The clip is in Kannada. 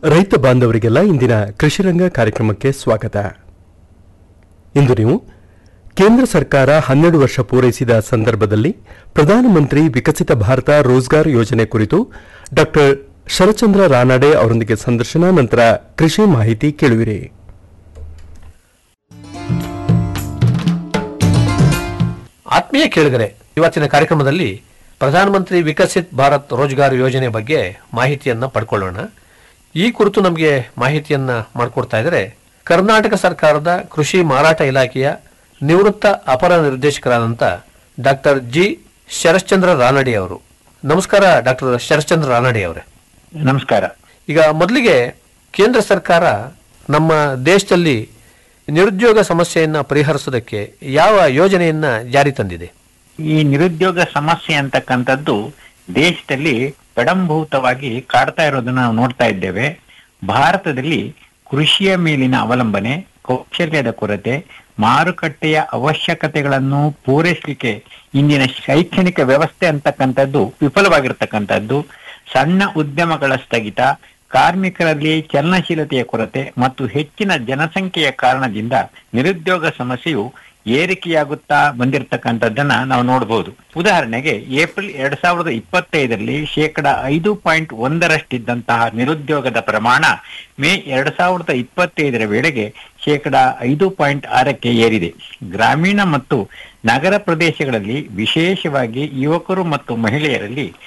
ರೈತ ಬಾಂಧವರಿಗೆಲ್ಲ ಇಂದಿನ ಕೃಷಿರಂಗ ಕಾರ್ಯಕ್ರಮಕ್ಕೆ ಸ್ವಾಗತ ಇಂದು ನೀವು ಕೇಂದ್ರ ಸರ್ಕಾರ ಹನ್ನೆರಡು ವರ್ಷ ಪೂರೈಸಿದ ಸಂದರ್ಭದಲ್ಲಿ ಪ್ರಧಾನಮಂತ್ರಿ ವಿಕಸಿತ ಭಾರತ ರೋಜ್ಗಾರ್ ಯೋಜನೆ ಕುರಿತು ಡಾಕ್ಟರ್ ಶರಚಂದ್ರ ರಾನಾಡೆ ಅವರೊಂದಿಗೆ ಸಂದರ್ಶನ ನಂತರ ಕೃಷಿ ಮಾಹಿತಿ ಕೇಳುವಿರಿ ಆತ್ಮೀಯ ಕೇಳಿದರೆ ಇವತ್ತಿನ ಕಾರ್ಯಕ್ರಮದಲ್ಲಿ ಪ್ರಧಾನಮಂತ್ರಿ ವಿಕಸಿತ್ ಭಾರತ್ ರೋಜ್ಗಾರ್ ಯೋಜನೆ ಬಗ್ಗೆ ಮಾಹಿತಿಯನ್ನ ಪಡ್ಕೊಳ್ಳೋಣ ಈ ಕುರಿತು ನಮಗೆ ಮಾಹಿತಿಯನ್ನ ಮಾಡಿಕೊಡ್ತಾ ಇದ್ದಾರೆ ಕರ್ನಾಟಕ ಸರ್ಕಾರದ ಕೃಷಿ ಮಾರಾಟ ಇಲಾಖೆಯ ನಿವೃತ್ತ ಅಪರ ನಿರ್ದೇಶಕರಾದಂಥ ಡಾಕ್ಟರ್ ಜಿ ಶರಶ್ಚಂದ್ರ ರಾನಡೆ ಅವರು ನಮಸ್ಕಾರ ಡಾಕ್ಟರ್ ಶರಶ್ಚಂದ್ರ ರಾನಡೆ ಅವರೇ ನಮಸ್ಕಾರ ಈಗ ಮೊದಲಿಗೆ ಕೇಂದ್ರ ಸರ್ಕಾರ ನಮ್ಮ ದೇಶದಲ್ಲಿ ನಿರುದ್ಯೋಗ ಸಮಸ್ಯೆಯನ್ನ ಪರಿಹರಿಸೋದಕ್ಕೆ ಯಾವ ಯೋಜನೆಯನ್ನ ಜಾರಿ ತಂದಿದೆ ಈ ನಿರುದ್ಯೋಗ ಸಮಸ್ಯೆ ಅಂತಕ್ಕಂಥದ್ದು ದೇಶದಲ್ಲಿ ಕಡಂಭೂತವಾಗಿ ಕಾಡ್ತಾ ಇರೋದನ್ನ ನಾವು ನೋಡ್ತಾ ಇದ್ದೇವೆ ಭಾರತದಲ್ಲಿ ಕೃಷಿಯ ಮೇಲಿನ ಅವಲಂಬನೆ ಕೌಶಲ್ಯದ ಕೊರತೆ ಮಾರುಕಟ್ಟೆಯ ಅವಶ್ಯಕತೆಗಳನ್ನು ಪೂರೈಸಲಿಕ್ಕೆ ಇಂದಿನ ಶೈಕ್ಷಣಿಕ ವ್ಯವಸ್ಥೆ ಅಂತಕ್ಕಂಥದ್ದು ವಿಫಲವಾಗಿರ್ತಕ್ಕಂಥದ್ದು ಸಣ್ಣ ಉದ್ಯಮಗಳ ಸ್ಥಗಿತ ಕಾರ್ಮಿಕರಲ್ಲಿ ಚಲನಶೀಲತೆಯ ಕೊರತೆ ಮತ್ತು ಹೆಚ್ಚಿನ ಜನಸಂಖ್ಯೆಯ ಕಾರಣದಿಂದ ನಿರುದ್ಯೋಗ ಸಮಸ್ಯೆಯು ಏರಿಕೆಯಾಗುತ್ತಾ ಬಂದಿರತಕ್ಕಂಥದ್ದನ್ನ ನಾವು ನೋಡಬಹುದು ಉದಾಹರಣೆಗೆ ಏಪ್ರಿಲ್ ಎರಡ್ ಸಾವಿರದ ಇಪ್ಪತ್ತೈದರಲ್ಲಿ ಶೇಕಡ ಐದು ಪಾಯಿಂಟ್ ಒಂದರಷ್ಟಿದ್ದಂತಹ ನಿರುದ್ಯೋಗದ ಪ್ರಮಾಣ ಮೇ ಎರಡ್ ಸಾವಿರದ ಇಪ್ಪತ್ತೈದರ ವೇಳೆಗೆ ಶೇಕಡ ಐದು ಪಾಯಿಂಟ್ ಆರಕ್ಕೆ ಏರಿದೆ ಗ್ರಾಮೀಣ ಮತ್ತು ನಗರ ಪ್ರದೇಶಗಳಲ್ಲಿ ವಿಶೇಷವಾಗಿ ಯುವಕರು ಮತ್ತು ಮಹಿಳೆಯರಲ್ಲಿ